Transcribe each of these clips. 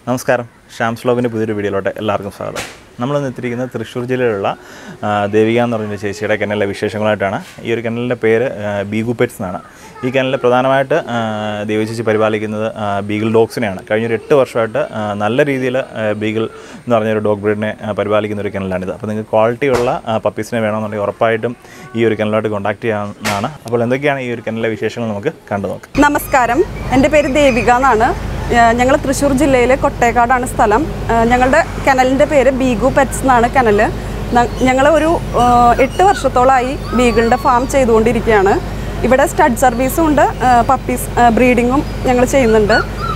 നമസ്കാരം ഷാംസ് ലോഗിൻ്റെ പുതിയൊരു വീഡിയോയിലോട്ട് എല്ലാവർക്കും സ്വാഗതം നമ്മളിന്ന് എത്തിയിരിക്കുന്നത് തൃശ്ശൂർ ജില്ലയിലുള്ള ആ, ദേവിക എന്ന് പറയുന്ന ചേച്ചിയുടെ കനലിലെ വിശേഷങ്ങളായിട്ടാണ് ഈ ഒരു കനലിൻ്റെ പേര് ആ, ബീഗു പെറ്റ്സ് എന്നാണ് ഈ കനലിൽ പ്രധാനമായിട്ട് ആ, ദേവി ചേച്ചി പരിപാലിക്കുന്നത് ആ, ബീഗിൾ ഡോഗ്സിനെയാണ് കഴിഞ്ഞൊരു എട്ട് വർഷമായിട്ട് ആ, നല്ല രീതിയിൽ ആ, ബീഗിൾ എന്ന് പറഞ്ഞൊരു ഡോഗ് ബ്രീഡിനെ ആ, പരിപാലിക്കുന്ന ഒരു കനലാണിത് അപ്പോൾ നിങ്ങൾക്ക് ക്വാളിറ്റിയുള്ള ആ, പപ്പീസിനെ വേണമെന്നുണ്ടെങ്കിൽ ഉറപ്പായിട്ടും ഈ ഒരു കനലോട്ട് കോൺടാക്ട് ചെയ്യാവുന്നതാണ് അപ്പോൾ എന്തൊക്കെയാണ് ഈ ഒരു കനലിലെ വിശേഷങ്ങൾ നമുക്ക് കണ്ടു നോക്കാം നമസ്കാരം എൻ്റെ പേര് ദേവിക എന്നാണ് ഞങ്ങൾ തൃശ്ശൂർ ജില്ലയിലെ കൊട്ടേക്കാടാണ് സ്ഥലം ഏഹ് ഞങ്ങളുടെ കനലിൻ്റെ പേര് ബീഗു പെറ്റ്സ് എന്നാണ് കനല് ഞങ്ങൾ ഒരു ഏഹ് എട്ട് വർഷത്തോളമായി ബീഗിളിൻ്റെ ഫാം ചെയ്തുകൊണ്ടിരിക്കുകയാണ് ഇവിടെ സ്റ്റഡ് സർവീസും ഉണ്ട് പപ്പീസ് ബ്രീഡിങ്ങും ഞങ്ങൾ ചെയ്യുന്നുണ്ട്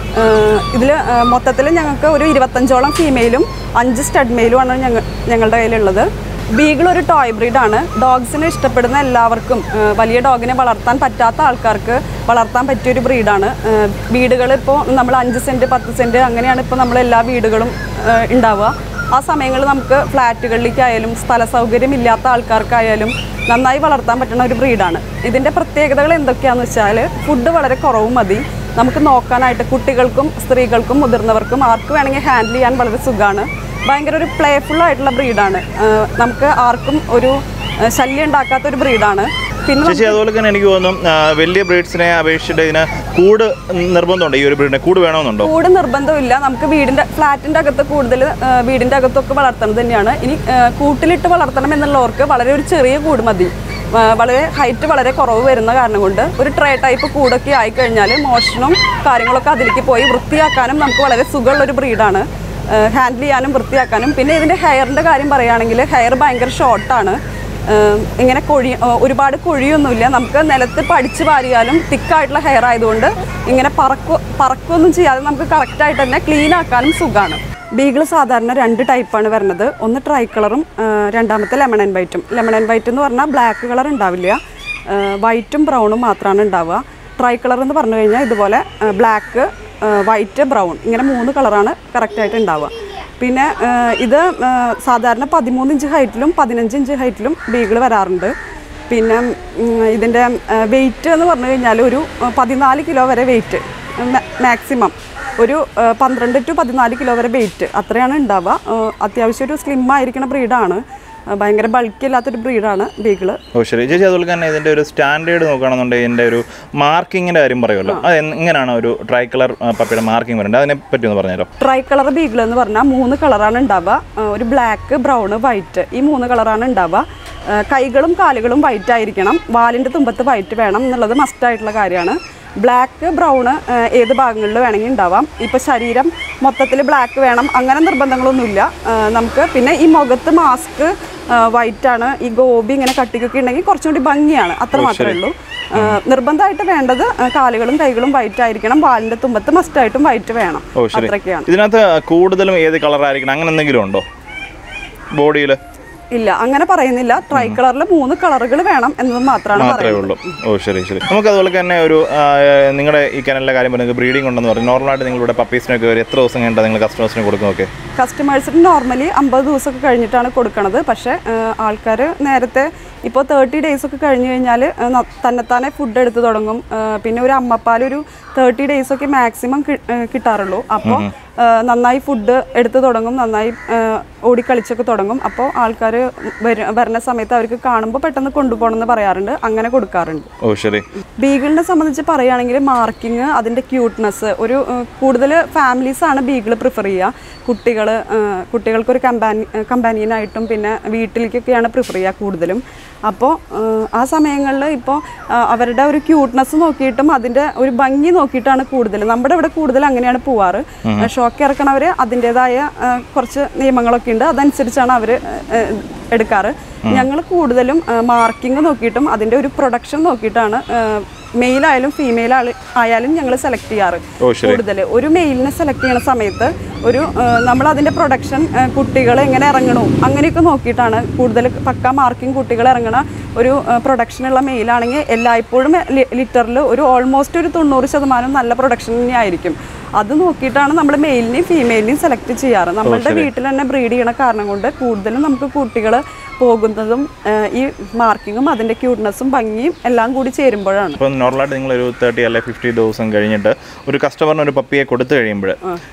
ഇതിൽ മൊത്തത്തിൽ ഞങ്ങൾക്ക് ഒരു ഇരുപത്തഞ്ചോളം ഫീമെയിലും അഞ്ച് സ്റ്റഡ് മെയിലുമാണ് ഞങ്ങൾ ഞങ്ങളുടെ കയ്യിലുള്ളത് ബീഗിൾ ഒരു ടോയ് ബ്രീഡാണ് ഡോഗ്സിനെ ഇഷ്ടപ്പെടുന്ന എല്ലാവർക്കും ആ, വലിയ ഡോഗിനെ വളർത്താൻ പറ്റാത്ത ആൾക്കാർക്ക് വളർത്താൻ പറ്റിയൊരു ബ്രീഡാണ് വീടുകൾ ഇപ്പോൾ നമ്മൾ അഞ്ച് സെൻറ്റ് പത്ത് സെൻറ്റ് അങ്ങനെയാണ് ഇപ്പോൾ നമ്മൾ എല്ലാ വീടുകളും ആ, ഉണ്ടാവുക ആ സമയങ്ങളിൽ നമുക്ക് ഫ്ലാറ്റുകളിലേക്കായാലും സ്ഥല സൗകര്യം ഇല്ലാത്ത ആൾക്കാർക്കായാലും നന്നായി വളർത്താൻ പറ്റുന്ന ഒരു ബ്രീഡാണ് ഇതിൻ്റെ പ്രത്യേകതകൾ എന്തൊക്കെയാണെന്ന് വെച്ചാൽ ഫുഡ് വളരെ കുറവ് മതി നമുക്ക് നോക്കാനായിട്ട് കുട്ടികൾക്കും സ്ത്രീകൾക്കും മുതിർന്നവർക്കും ആർക്ക് വേണമെങ്കിൽ ഹാൻഡിൽ ചെയ്യാൻ വളരെ സുഖമാണ് ഭയങ്കര ഒരു പ്ലേഫുൾ ആയിട്ടുള്ള ബ്രീഡാണ് നമുക്ക് ആർക്കും ഒരു ആ, ശല്യം ഉണ്ടാക്കാത്ത ഒരു ബ്രീഡാണ് പിന്നെ ചേച്ചി അതുപോലെ തന്നെ എനിക്ക് തോന്നുന്നു ആ, വലിയ ബ്രീഡ്സിനെ അപേക്ഷിച്ചിട്ട് ഇതിന് കൂട് നിർബന്ധമുണ്ട് ഈ ഒരു ബ്രീഡിനെ കൂട് വേണമെന്നുണ്ടോ കൂട് നിർബന്ധമില്ല നമുക്ക് വീടിന്റെ ഫ്ലാറ്റിന്റെ അകത്ത് കൂടുതൽ ആ, വീടിന്റെ അകത്തൊക്കെ വളർത്തുന്നത് തന്നെയാണ് ഇനി ആ, കൂട്ടിലിട്ട് വളർത്തണം എന്നുള്ളവർക്ക് വളരെ ഒരു ചെറിയ കൂട് മതി ആ, വളരെ ഹൈറ്റ് വളരെ കുറവ് വരുന്ന കാരണം കൊണ്ട് ഒരു ട്രേ ടൈപ്പ് കൂടൊക്കെ ആയിക്കഴിഞ്ഞാൽ മോഷണവും കാര്യങ്ങളൊക്കെ അതിലേക്ക് പോയി വൃത്തിയാക്കാനും നമുക്ക് വളരെ സുഖമുള്ള ഒരു ബ്രീഡാണ് ഹാൻഡിൽ ചെയ്യാനും വൃത്തിയാക്കാനും പിന്നെ ഇതിൻ്റെ ഹെയറിൻ്റെ കാര്യം പറയുകയാണെങ്കിൽ ഹെയർ ഭയങ്കര ഷോർട്ടാണ് ഏഹ് ഇങ്ങനെ കൊഴി ഏഹ് ഒരുപാട് കൊഴിയൊന്നുമില്ല നമുക്ക് നിലത്ത് പഠിച്ച് വാരിയാലും തിക്കായിട്ടുള്ള ഹെയർ ആയതുകൊണ്ട് ഇങ്ങനെ പറക്കു പറക്കൊന്നും ചെയ്യാതെ നമുക്ക് കറക്റ്റായിട്ട് തന്നെ ക്ലീൻ ആക്കാനും സുഖമാണ് ബീഗിൾ സാധാരണ രണ്ട് ടൈപ്പാണ് വരുന്നത് ഒന്ന് ട്രൈ കളറും ഏഹ് രണ്ടാമത്തെ ലെമൺ ആൻഡ് വൈറ്റും ലെമൺ ആൻഡ് വൈറ്റ് എന്ന് പറഞ്ഞാൽ ബ്ലാക്ക് കളർ ഉണ്ടാവില്ല വൈറ്റും ബ്രൗണും മാത്രമാണ് ഉണ്ടാവുക ട്രൈ കളർ എന്ന് പറഞ്ഞു കഴിഞ്ഞാൽ ഇതുപോലെ ബ്ലാക്ക് വൈറ്റ് ബ്രൗൺ ഇങ്ങനെ മൂന്ന് കളറാണ് കറക്റ്റായിട്ട് ഉണ്ടാവുക പിന്നെ ആ, ഇത് ആ, സാധാരണ പതിമൂന്ന് ഇഞ്ച് ഹൈറ്റിലും പതിനഞ്ച് ഇഞ്ച് ഹൈറ്റിലും ബീഗിൾ വരാറുണ്ട് പിന്നെ ഉം, ഇതിൻ്റെ വെയിറ്റ് എന്ന് പറഞ്ഞു കഴിഞ്ഞാൽ ഒരു ആ, പതിനാല് കിലോ വരെ വെയിറ്റ് മാക്സിമം ഒരു ആ, പന്ത്രണ്ട് ടു പതിനാല് കിലോ വരെ വെയിറ്റ് അത്രയാണ് ഉണ്ടാവുക ആ, അത്യാവശ്യം ഒരു സ്ലിം ആയിരിക്കുന്ന ബ്രീഡാണ് ഭയങ്കര ബൾക്കി അല്ലാത്തൊരു ബ്രീഡാണ് ബീഗിള് ഓ ശരി ചേച്ചി അതുപോലെ തന്നെ ഇതിന്റെ ഒരു സ്റ്റാൻഡേർഡ് നോക്കുകയാണെന്നുണ്ടെങ്കിൽ ഇതിന്റെ ഒരു മാർക്കിങ്ങിന്റെ കാര്യം പറയുമല്ലോ അത് എൻ- എങ്ങനെയാണ് ഒരു ട്രൈ കളർ പപ്പിയുടെ മാർക്കിംഗ് വരേണ്ടത് അതിനെ പറ്റി ഒന്ന് പറഞ്ഞാലോ ട്രൈ കളർ ബീഗിൾ എന്ന് പറഞ്ഞാൽ മൂന്ന് കളറാണ് ഉണ്ടാവുക ആ, ഒരു ബ്ലാക്ക് ബ്രൗൺ വൈറ്റ് ഈ മൂന്ന് കളറാണ് ഉണ്ടാവുക ആ, കൈകളും കാലുകളും വൈറ്റ് ആയിരിക്കണം വാലിൻ്റെ തുമ്പത്ത് വൈറ്റ് വേണം എന്നുള്ളത് മസ്റ്റായിട്ടുള്ള കാര്യമാണ് ബ്ലാക്ക് ബ്രൗൺ ഏത് ഭാഗങ്ങളിൽ വേണമെങ്കിൽ ഉണ്ടാവാം ഇപ്പോൾ ശരീരം മൊത്തത്തിൽ ബ്ലാക്ക് വേണം അങ്ങനെ നിർബന്ധങ്ങളൊന്നുമില്ല ആ, നമുക്ക് പിന്നെ ഈ മുഖത്ത് മാസ്ക് വൈറ്റ് ആണ് ഈ ഗോബി ഇങ്ങനെ കട്ടിക്കൊക്കെ ഉണ്ടെങ്കിൽ കുറച്ചും കൂടി ഭംഗിയാണ് അത്ര മാത്രമേ ഉള്ളൂ ആ, നിർബന്ധമായിട്ട് വേണ്ടത് ആ, കാലുകളും കൈകളും വൈറ്റ് ആയിരിക്കണം വാലിൻ്റെ തുമ്പത്ത് മസ്റ്റായിട്ടും വൈറ്റ് വേണം ഓ ശരി അത്രയൊക്കെയാണ് ഇതിനകത്ത് കൂടുതലും ഏത് കളറായിരിക്കണം അങ്ങനെ എന്തെങ്കിലും ഉണ്ടോ ബോഡിയിൽ ഇല്ല അങ്ങനെ പറയുന്നില്ല ട്രൈ കളറിൽ മൂന്ന് കളറുകൾ വേണം എന്നത് മാത്രമാണ് മാത്രമേ പറയുന്നത് ഉള്ളൂ ഓ ശരി ശരി നമുക്ക് അതുപോലെ തന്നെ ഒരു ആ, നിങ്ങളുടെ ഈ കനലിലെ കാര്യം പറയുന്നത് ബ്രീഡിംഗ് ഉണ്ടെന്ന് പറഞ്ഞു നോർമലായിട്ട് നിങ്ങൾ ഇവിടെ പപ്പീസിനൊക്കെ ഒരു എത്ര ദിവസം കഴിഞ്ഞിട്ട് നിങ്ങൾ കസ്റ്റമേഴ്സിന് കൊടുക്കുന്നൊക്കെ കസ്റ്റമേഴ്സിന് നോർമലി അമ്പത് ദിവസമൊക്കെ കഴിഞ്ഞിട്ടാണ് കൊടുക്കണത് പക്ഷേ ആൾക്കാർ നേരത്തെ ഇപ്പോൾ തേർട്ടി ഡേയ്സ് ഒക്കെ കഴിഞ്ഞ് കഴിഞ്ഞാൽ തന്നെത്താനെ ഫുഡ് എടുത്ത് തുടങ്ങും ആ, പിന്നെ ഒരു അമ്മപ്പാൽ ഒരു തേർട്ടി ഡേയ്സ് ഒക്കെ മാക്സിമം കിട്ടാറുള്ളൂ അപ്പോൾ നന്നായി ഫുഡ് എടുത്ത് തുടങ്ങും നന്നായി ആ, ഓടിക്കളിച്ചൊക്കെ തുടങ്ങും അപ്പോൾ ആൾക്കാർ വരുന്ന സമയത്ത് അവർക്ക് കാണുമ്പോൾ പെട്ടെന്ന് കൊണ്ടുപോകണം എന്ന് പറയാറുണ്ട് അങ്ങനെ കൊടുക്കാറുണ്ട് ഓ ശരി ബീഗിളിനെ സംബന്ധിച്ച് പറയുകയാണെങ്കിൽ മാർക്കിങ് അതിൻ്റെ ക്യൂട്ട്നെസ് ഒരു കൂടുതൽ ഫാമിലീസാണ് ബീഗിൾ പ്രിഫർ ചെയ്യുക കുട്ടികൾ കുട്ടികൾക്കൊരു കമ്പാനി കമ്പാനിയനായിട്ടും പിന്നെ വീട്ടിലേക്കൊക്കെയാണ് പ്രിഫർ ചെയ്യുക കൂടുതലും അപ്പോൾ ആ സമയങ്ങളിൽ ഇപ്പോൾ അവരുടെ ഒരു ക്യൂട്ട്നെസ് നോക്കിയിട്ടും അതിൻ്റെ ഒരു ഭംഗി നോക്കിയിട്ടാണ് കൂടുതൽ നമ്മുടെ ഇവിടെ കൂടുതൽ അങ്ങനെയാണ് പോവാറ് ഷോക്ക് ഇറക്കണവർ അതിൻ്റെതായ കുറച്ച് നിയമങ്ങളൊക്കെ ഉണ്ട് അതനുസരിച്ചാണ് അവർ എടുക്കാറ് ഞങ്ങൾ കൂടുതലും മാർക്കിംഗ് നോക്കിയിട്ടും അതിൻ്റെ ഒരു പ്രൊഡക്ഷൻ നോക്കിയിട്ടാണ് മെയിൽ ആയാലും ഫീമെയിൽ ആയാലും ഞങ്ങൾ സെലക്ട് ചെയ്യാറ് ഓ ശരി കൂടുതൽ ഒരു മെയിലിനെ സെലക്ട് ചെയ്യുന്ന സമയത്ത് ഒരു നമ്മൾ അതിൻ്റെ പ്രൊഡക്ഷൻ കുട്ടികൾ എങ്ങനെ ഇറങ്ങണു അങ്ങനെയൊക്കെ നോക്കിയിട്ടാണ് കൂടുതൽ പക്ക മാർക്കിംഗ് കുട്ടികൾ ഇറങ്ങണ ഒരു പ്രൊഡക്ഷനുള്ള മെയിലാണെങ്കിൽ എല്ലായ്പ്പോഴും ലിറ്ററിൽ ഒരു ഓൾമോസ്റ്റ് ഒരു തൊണ്ണൂറ് ശതമാനം നല്ല പ്രൊഡക്ഷൻ തന്നെയായിരിക്കും അത് നോക്കിയിട്ടാണ് നമ്മൾ മെയിലിനെയും ഫീമെയിലിനെയും സെലക്ട് ചെയ്യാറ് നമ്മളുടെ വീട്ടിൽ തന്നെ ബ്രീഡ് ചെയ്യണ കാരണം കൊണ്ട് കൂടുതലും നമുക്ക് കുട്ടികൾ പോകുന്നതും ആ, ഈ മാർക്കിങ്ങും അതിൻ്റെ ക്യൂട്ട്നെസ്സും ഭംഗിയും എല്ലാം കൂടി ചേരുമ്പോഴാണ് ഇപ്പം നോർമലായിട്ട് നിങ്ങൾ ഒരു തേർട്ടി അല്ലെ ഫിഫ്റ്റി ദിവസം കഴിഞ്ഞിട്ട് ഒരു കസ്റ്റമറിന് ഒരു പപ്പിയെ കൊടുത്തു കഴിയുമ്പോൾ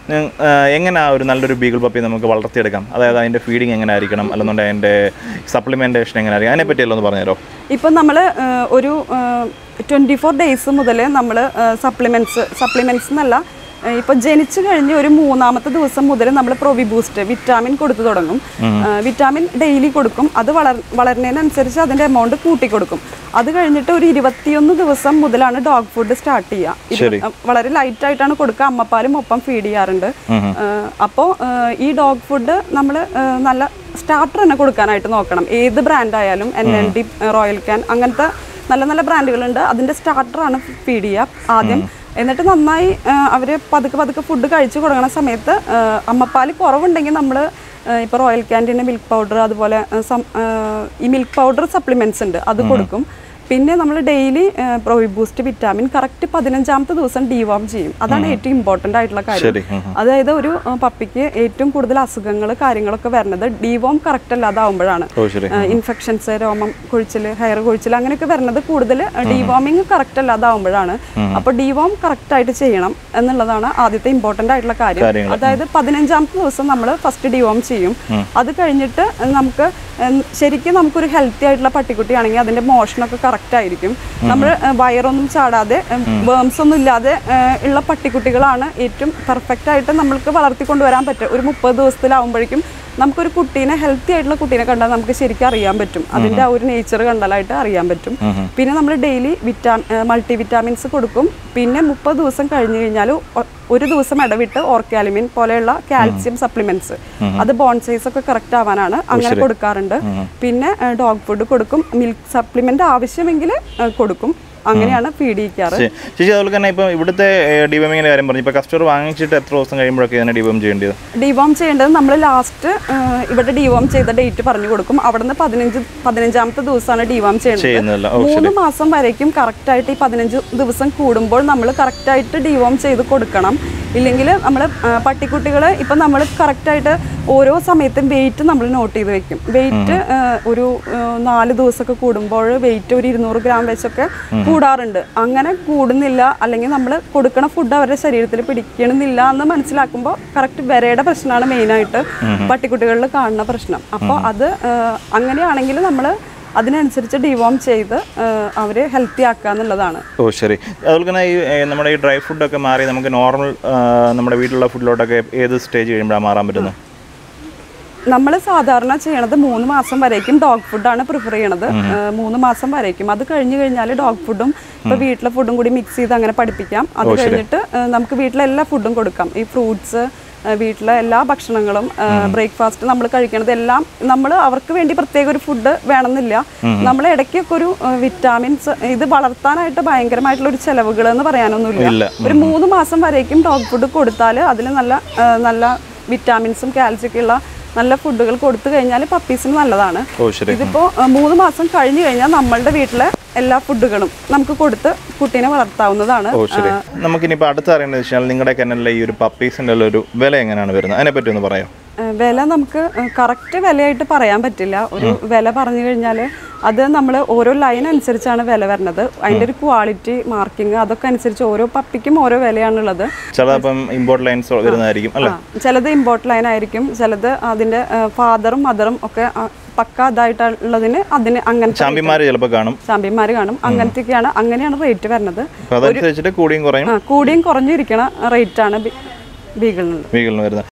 എങ്ങനെ ആ ഒരു നല്ലൊരു ബീഗിൾ പപ്പി നമുക്ക് വളർത്തിയെടുക്കാം അതായത് അതിൻ്റെ ഫീഡിങ് എങ്ങനെ ആയിരിക്കണം അല്ലെന്നുണ്ടെങ്കിൽ അതിൻ്റെ സപ്ലിമെൻറ്റേഷൻ എങ്ങനെ ആയിരിക്കും അതിനെ പറ്റിയല്ലോ ഒന്ന് പറഞ്ഞുതരോ ഇപ്പം നമ്മൾ ഒരു ട്വൻറ്റി ഫോർ ഡേയ്സ് മുതൽ നമ്മൾ സപ്ലിമെൻറ്റ്സ് സപ്ലിമെൻറ്റ്സ് എന്നല്ല ഇപ്പോൾ ജനിച്ചു കഴിഞ്ഞ് ഒരു മൂന്നാമത്തെ ദിവസം മുതൽ നമ്മൾ പ്രൊവി ബൂസ്റ്റ് വിറ്റാമിൻ കൊടുത്തു തുടങ്ങും ആ, വിറ്റാമിൻ ഡെയിലി കൊടുക്കും അത് വളർ വളരുന്നതിനനുസരിച്ച് അതിൻ്റെ എമൗണ്ട് കൂട്ടി കൊടുക്കും അത് കഴിഞ്ഞിട്ട് ഒരു ഇരുപത്തിയൊന്ന് ദിവസം മുതലാണ് ഡോഗ് ഫുഡ് സ്റ്റാർട്ട് ചെയ്യുക ശരി. ഇരുപ- വളരെ ലൈറ്റ് ആയിട്ടാണ് കൊടുക്കുക അമ്മപ്പാലും ഒപ്പം ഫീഡ് ചെയ്യാറുണ്ട് അപ്പോൾ ഈ ഡോഗ് ഫുഡ് നമ്മൾ നല്ല സ്റ്റാർട്ടർ തന്നെ കൊടുക്കാനായിട്ട് നോക്കണം ഏത് ബ്രാൻഡ് ആയാലും N N D Royal Canin അങ്ങനത്തെ നല്ല നല്ല ബ്രാൻഡുകളുണ്ട് അതിൻ്റെ സ്റ്റാർട്ടറാണ് ഫീഡ് ചെയ്യുക ആദ്യം എന്നിട്ട് നന്നായി അവർ പതുക്കെ പതുക്കെ ഫുഡ് കഴിച്ചു തുടങ്ങുന്ന സമയത്ത് ആ, അമ്മപ്പാൽ കുറവുണ്ടെങ്കിൽ നമ്മൾ ഇപ്പോൾ റോയൽ ക്യാൻറ്റീൻ്റെ മിൽക്ക് പൗഡർ അതുപോലെ ആ, സം- ആ, ഈ മിൽക്ക് പൗഡർ സപ്ലിമെൻറ്റ്സ് ഉണ്ട് അത് കൊടുക്കും പിന്നെ നമ്മൾ ഡെയിലി പ്രൊവി ബൂസ്റ്റ് വിറ്റാമിൻ കറക്റ്റ് പതിനഞ്ചാമത്തെ ദിവസം ഡിവോം ചെയ്യും അതാണ് ഏറ്റവും ഇമ്പോർട്ടൻ്റ് ആയിട്ടുള്ള കാര്യം ശരി ഉം. അതായത് ഒരു ആ, പപ്പിക്ക് ഏറ്റവും കൂടുതൽ അസുഖങ്ങൾ കാര്യങ്ങളൊക്കെ വരുന്നത് ഡിവോം കറക്റ്റ് അല്ലാതാവുമ്പോഴാണ് ഓ ശരി ഇൻഫെക്ഷൻസ് രോമം കൊഴിച്ചിൽ ഹെയർ കൊഴിച്ചിൽ അങ്ങനെയൊക്കെ വരുന്നത് കൂടുതൽ ഡിവോമിങ് കറക്റ്റ് അല്ലാതാവുമ്പോഴാണ് അപ്പോൾ ഡിവോം കറക്റ്റ് ആയിട്ട് ചെയ്യണം എന്നുള്ളതാണ് ആദ്യത്തെ ഇമ്പോർട്ടൻ്റ് ആയിട്ടുള്ള കാര്യം കാര്യങ്ങൾ. അതായത് പതിനഞ്ചാമത്തെ ദിവസം നമ്മൾ ഫസ്റ്റ് ഡിവോം ചെയ്യും അത് കഴിഞ്ഞിട്ട് നമുക്ക് ഉം, ശരിക്കും നമുക്കൊരു ഹെൽത്തി ആയിട്ടുള്ള പട്ടിക്കുട്ടിയാണെങ്കിൽ അതിന്റെ മോഷനൊക്കെ കറക്റ്റ് ആയിരിക്കും നമ്മൾ വയറൊന്നും ചാടാതെ വേംസ് ഒന്നും ഇല്ലാതെ ഏഹ്, ഉള്ള പട്ടിക്കുട്ടികളാണ് ഏറ്റവും പെർഫെക്റ്റ് ആയിട്ട് നമ്മൾക്ക് വളർത്തിക്കൊണ്ടുവരാൻ പറ്റുക ഒരു മുപ്പത് ദിവസത്തിലാവുമ്പോഴേക്കും നമുക്കൊരു കുട്ടീനെ ഹെൽത്തി ആയിട്ടുള്ള കുട്ടീനെ കണ്ടാൽ നമുക്ക് ശരിക്കും അറിയാൻ പറ്റും അതിന്റെ ആ ഒരു നേച്ചർ കണ്ടാലായിട്ട് അറിയാൻ പറ്റും പിന്നെ നമ്മൾ ഡെയിലി വിറ്റാ മൾട്ടി വിറ്റാമിൻസ് കൊടുക്കും പിന്നെ മുപ്പത് ദിവസം കഴിഞ്ഞ് കഴിഞ്ഞാൽ ഒരു ദിവസം ഇടവിട്ട് ഓർക്കാലിമിൻ പോലെയുള്ള കാൽസ്യം സപ്ലിമെന്റ്സ് അത് ബോൺ സൈസ് ഒക്കെ കറക്റ്റ് ആവാനാണ് അങ്ങനെ കൊടുക്കാറുണ്ട് പിന്നെ ഡോഗ് ഫുഡ് കൊടുക്കും മിൽക്ക് സപ്ലിമെന്റ് ആവശ്യമെങ്കിൽ കൊടുക്കും അങ്ങനെയാണ് ഫീഡ് ചെയ്യിക്കാറ് ശരി. ചേച്ചി അതുപോലെ തന്നെ ഇപ്പോൾ ഇവിടുത്തെ ഡിവമിങ്ങിൻ്റെ കാര്യം പറഞ്ഞു ഇപ്പോൾ കസ്റ്റമർ വാങ്ങിച്ചിട്ട് എത്ര ദിവസം കഴിയുമ്പോഴൊക്കെ ഇതിനെ ഡിവം ചെയ്യേണ്ടത് ഡിവോം ചെയ്യേണ്ടത് നമ്മൾ ലാസ്റ്റ് ഇവിടെ ഡിവോം ചെയ്ത ഡേറ്റ് പറഞ്ഞു കൊടുക്കും അവിടുന്ന് പതിനഞ്ച് പതിനഞ്ചാമത്തെ ദിവസമാണ് ഡിവോം ചെയ്യേണ്ടത് ചെയ്യുന്നില്ല ഓ മൂന്ന് മാസം വരേക്കും കറക്റ്റ് ആയിട്ട് ഈ പതിനഞ്ച് ദിവസം കൂടുമ്പോൾ നമ്മൾ കറക്റ്റ് ആയിട്ട് ഡിവോം ചെയ്ത് കൊടുക്കണം ഇല്ലെങ്കിൽ നമ്മൾ പട്ടിക്കുട്ടികൾ ഇപ്പം നമ്മൾ കറക്റ്റായിട്ട് ഓരോ സമയത്തും വെയിറ്റ് നമ്മൾ നോട്ട് ചെയ്ത് വെക്കും വെയിറ്റ് ഒരു ആ, നാല് ദിവസമൊക്കെ കൂടുമ്പോൾ വെയിറ്റ് ഒരു ഇരുന്നൂറ് ഗ്രാം വെച്ചൊക്കെ കൂടാറുണ്ട് അങ്ങനെ കൂടുന്നില്ല അല്ലെങ്കിൽ നമ്മൾ കൊടുക്കണ ഫുഡ് അവരുടെ ശരീരത്തിൽ പിടിക്കണമെന്നില്ല എന്ന് മനസ്സിലാക്കുമ്പോൾ കറക്റ്റ് വിരയുടെ പ്രശ്നമാണ് മെയിനായിട്ട് പട്ടിക്കുട്ടികളിൽ കാണുന്ന പ്രശ്നം അപ്പോൾ അത് ആ, അങ്ങനെയാണെങ്കിൽ നമ്മൾ അതിനനുസരിച്ച് ഡിവോം ചെയ്ത് അവർ ഹെൽത്തി ആക്കുക എന്നുള്ളതാണ് ഓ ശരി അതുപോലെ തന്നെ ഈ ഏ, നമ്മുടെ ഈ ഡ്രൈ ഫുഡൊക്കെ മാറി നമുക്ക് നോർമൽ നമ്മുടെ വീട്ടിലുള്ള ഫുഡിലോട്ടൊക്കെ ഏത് സ്റ്റേജ് കഴിയുമ്പോഴാണ് മാറാൻ പറ്റുന്നത് നമ്മൾ സാധാരണ ചെയ്യണത് മൂന്ന് മാസം വരേക്കും ഡോഗ് ഫുഡാണ് പ്രിഫർ ചെയ്യണത് ഏഹ് മൂന്ന് മാസം വരേക്കും അത് കഴിഞ്ഞ് കഴിഞ്ഞാൽ ഡോഗ് ഫുഡും ഇപ്പോൾ വീട്ടിലെ ഫുഡും കൂടി മിക്സ് ചെയ്ത് അങ്ങനെ പഠിപ്പിക്കാം അത് കഴിഞ്ഞിട്ട് ഏഹ് നമുക്ക് വീട്ടിലെ എല്ലാ ഫുഡും കൊടുക്കാം ഈ ഫ്രൂട്ട്സ് വീട്ടിലെ എല്ലാ ഭക്ഷണങ്ങളും ബ്രേക്ക്ഫാസ്റ്റ് നമ്മൾ കഴിക്കണത് എല്ലാം നമ്മൾ അവർക്ക് വേണ്ടി പ്രത്യേക ഒരു ഫുഡ് വേണമെന്നില്ല നമ്മൾ ഇടയ്ക്കൊക്കെ ഒരു വിറ്റാമിൻസ് ഇത് വളർത്താനായിട്ട് ഭയങ്കരമായിട്ടുള്ള ഒരു ചെലവുകൾ എന്ന് പറയാനൊന്നുമില്ല ഇല്ല ഒരു മൂന്ന് മാസം വരേക്കും ഡോഗ് ഫുഡ് കൊടുത്താൽ അതിൽ നല്ല ആ, നല്ല വിറ്റാമിൻസും കാൽസ്യമൊക്കെ ഉള്ള നല്ല ഫുഡുകൾ കൊടുത്തു കഴിഞ്ഞാൽ പപ്പീസിന് നല്ലതാണ് ഓ ശരി ഇതിപ്പോൾ മൂന്ന് മാസം കഴിഞ്ഞു കഴിഞ്ഞാൽ നമ്മളുടെ വീട്ടിലെ എല്ലാ ഫുഡുകളും നമുക്ക് കൊടുത്ത് കുട്ടീനെ വളർത്താവുന്നതാണ് ഓ ശരി നമുക്കിനിപ്പോൾ അടുത്ത് അറിയേണ്ടത് വെച്ചാൽ നിങ്ങളുടെ കനലിലെ ഈ ഒരു പപ്പീസിൻ്റെ ഒരു വില എങ്ങനെയാണ് വരുന്നത് അതിനെപ്പറ്റി ഒന്ന് പറയാം ആ, വില നമുക്ക് കറക്റ്റ് വിലയായിട്ട് പറയാൻ പറ്റില്ല ഒരു വില പറഞ്ഞു കഴിഞ്ഞാൽ അത് നമ്മൾ ഓരോ ലൈൻ അനുസരിച്ചാണ് വില വരുന്നത് അതിൻ്റെ ഒരു ക്വാളിറ്റി മാർക്കിംഗ് അതൊക്കെ അനുസരിച്ച് ഓരോ പപ്പിക്കും ഓരോ വിലയാണുള്ളത് ചിലപ്പം ഇമ്പോർട്ട് ലൈൻസ് വരുന്നതായിരിക്കും അല്ലേ ആ, ചിലത് ഇമ്പോർട്ട് ലൈൻ ആയിരിക്കും ചിലത് അതിന്റെ ഫാദറും മദറും ഒക്കെ ആ, പക്ക ഇതായിട്ടുള്ളതിന് അതിന് അങ്ങനത്തെ ചാമ്പ്യന്മാർ ചിലപ്പോൾ കാണും ചാമ്പ്യന്മാർ കാണും അങ്ങനത്തെയൊക്കെയാണ് അങ്ങനെയാണ് റേറ്റ് വരുന്നത് അപ്പോൾ അതനുസരിച്ചിട്ട് കൂടിയും കുറയും ആ, കൂടിയും കുറഞ്ഞിരിക്കണ റേറ്റ് ആണ് ബീഗിളിനുള്ളത് വീഗിളിന് വരുന്നത്